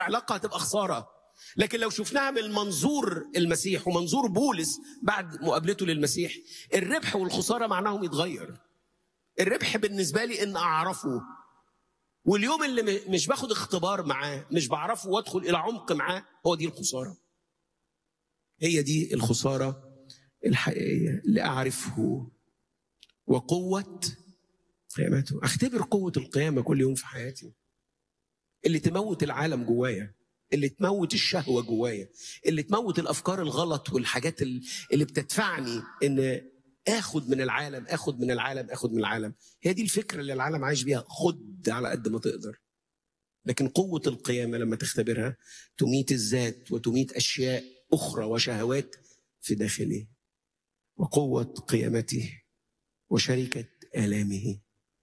علاقه هتبقى خساره لكن لو شفناها من منظور المسيح ومنظور بولس بعد مقابلته للمسيح الربح والخساره معناهم يتغير الربح بالنسبه لي ان اعرفه واليوم اللي م- مش باخد اختبار معاه مش بعرفه وادخل الى عمق معاه هو دي الخساره هي دي الخساره الحقيقيه اللي اعرفه وقوه قيامته اختبر قوه القيامه كل يوم في حياتي اللي تموت العالم جوايا اللي تموت الشهوة جوايا اللي تموت الأفكار الغلط والحاجات ال- اللي بتدفعني إن آخد من العالم آخد من العالم آخد من العالم هي دي الفكرة اللي العالم عايش بيها خد على قد ما تقدر لكن قوة القيامة لما تختبرها تميت الذات وتميت أشياء أخرى وشهوات في داخله وقوة قيامته وشركة آلامه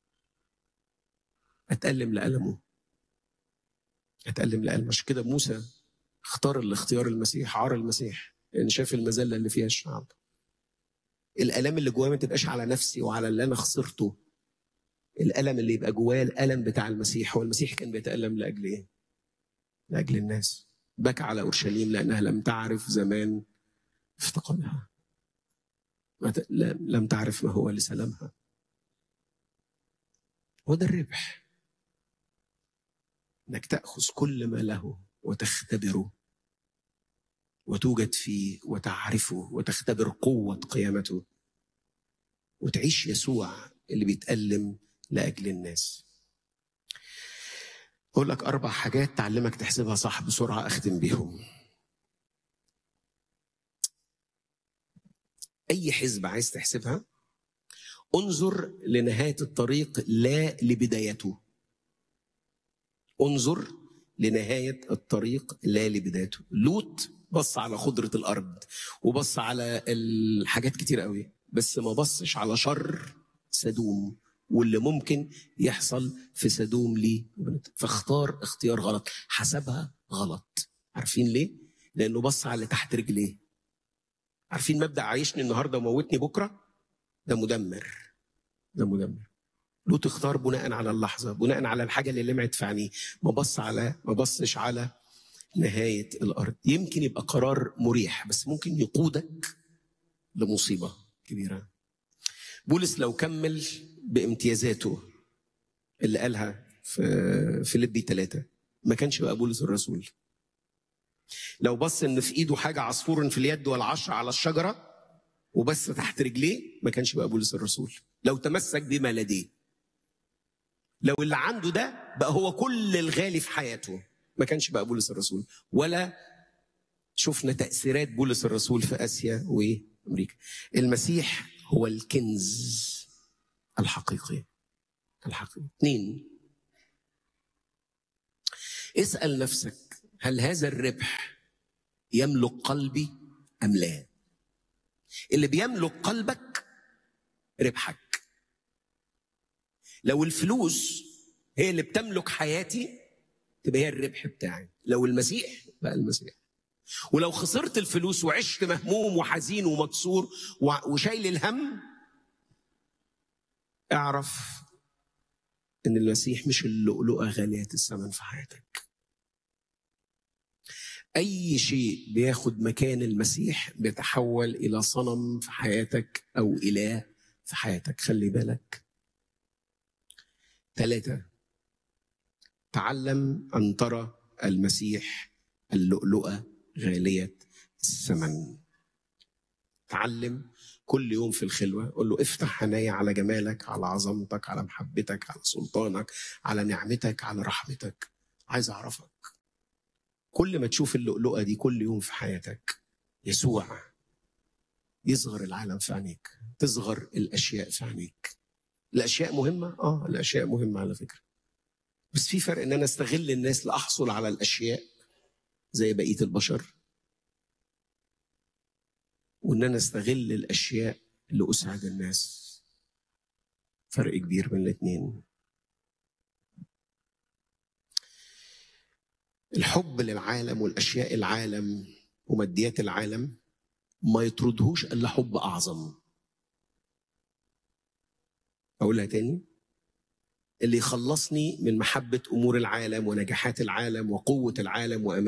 أتألم لألمه اتألم لألم عشان كده موسى اختار الاختيار المسيح عار المسيح لأن شاف المذلة اللي فيها الشعب الألم اللي جوايا ما تبقاش على نفسي وعلى اللي أنا خسرته الألم اللي يبقى جوايا الألم بتاع المسيح هو المسيح كان بيتألم لأجل إيه؟ لأجل الناس بكى على أورشليم لأنها لم تعرف زمان افتقادها ما ت- لا- لم تعرف ما هو لسلامها وده الربح انك تاخذ كل ما له وتختبره وتوجد فيه وتعرفه وتختبر قوه قيامته وتعيش يسوع اللي بيتالم لاجل الناس اقول لك اربع حاجات تعلمك تحسبها صح بسرعه اختم بيهم اي حسبه عايز تحسبها انظر لنهايه الطريق لا لبدايته انظر لنهاية الطريق لا لبدايته لوط بص على خضرة الأرض وبص على الحاجات كتير قوي بس ما بصش على شر سدوم واللي ممكن يحصل في سدوم ليه فاختار اختيار غلط حسبها غلط عارفين ليه؟ لأنه بص على اللي تحت رجليه عارفين مبدأ عايشني النهاردة وموتني بكرة ده مدمر ده مدمر لوط اختار بناء على اللحظه بناء على الحاجه اللي لمعت في عينيه ما بص على ما بصش على نهايه الارض يمكن يبقى قرار مريح بس ممكن يقودك لمصيبه كبيره بولس لو كمل بامتيازاته اللي قالها في فيليبي ثلاثة ما كانش بقى بولس الرسول لو بص ان في ايده حاجه عصفور في اليد والعشر على الشجره وبس تحت رجليه ما كانش بقى بولس الرسول لو تمسك بما لديه لو اللي عنده ده بقى هو كل الغالي في حياته ما كانش بقى بولس الرسول ولا شفنا تأثيرات بولس الرسول في آسيا وأمريكا المسيح هو الكنز الحقيقي الحقيقي اثنين اسأل نفسك هل هذا الربح يملك قلبي أم لا اللي بيملك قلبك ربحك لو الفلوس هي اللي بتملك حياتي تبقى هي الربح بتاعي لو المسيح بقى المسيح ولو خسرت الفلوس وعشت مهموم وحزين ومكسور و- وشايل الهم اعرف ان المسيح مش اللؤلؤه غاليه الثمن في حياتك اي شيء بياخد مكان المسيح بيتحول الى صنم في حياتك او اله في حياتك خلي بالك ثلاثة تعلم أن ترى المسيح اللؤلؤة غالية الثمن تعلم كل يوم في الخلوة قول له افتح عيني على جمالك على عظمتك على محبتك على سلطانك على نعمتك على رحمتك عايز أعرفك كل ما تشوف اللؤلؤة دي كل يوم في حياتك يسوع يصغر العالم في عينيك تصغر الأشياء في عينيك الاشياء مهمه اه الاشياء مهمه على فكره بس في فرق ان انا استغل الناس لاحصل على الاشياء زي بقيه البشر وان انا استغل الاشياء لاسعد الناس فرق كبير بين الاثنين الحب للعالم والاشياء العالم وماديات العالم ما يطردهوش الا حب اعظم اقولها تاني اللي يخلصني من محبه امور العالم ونجاحات العالم وقوه العالم وأمان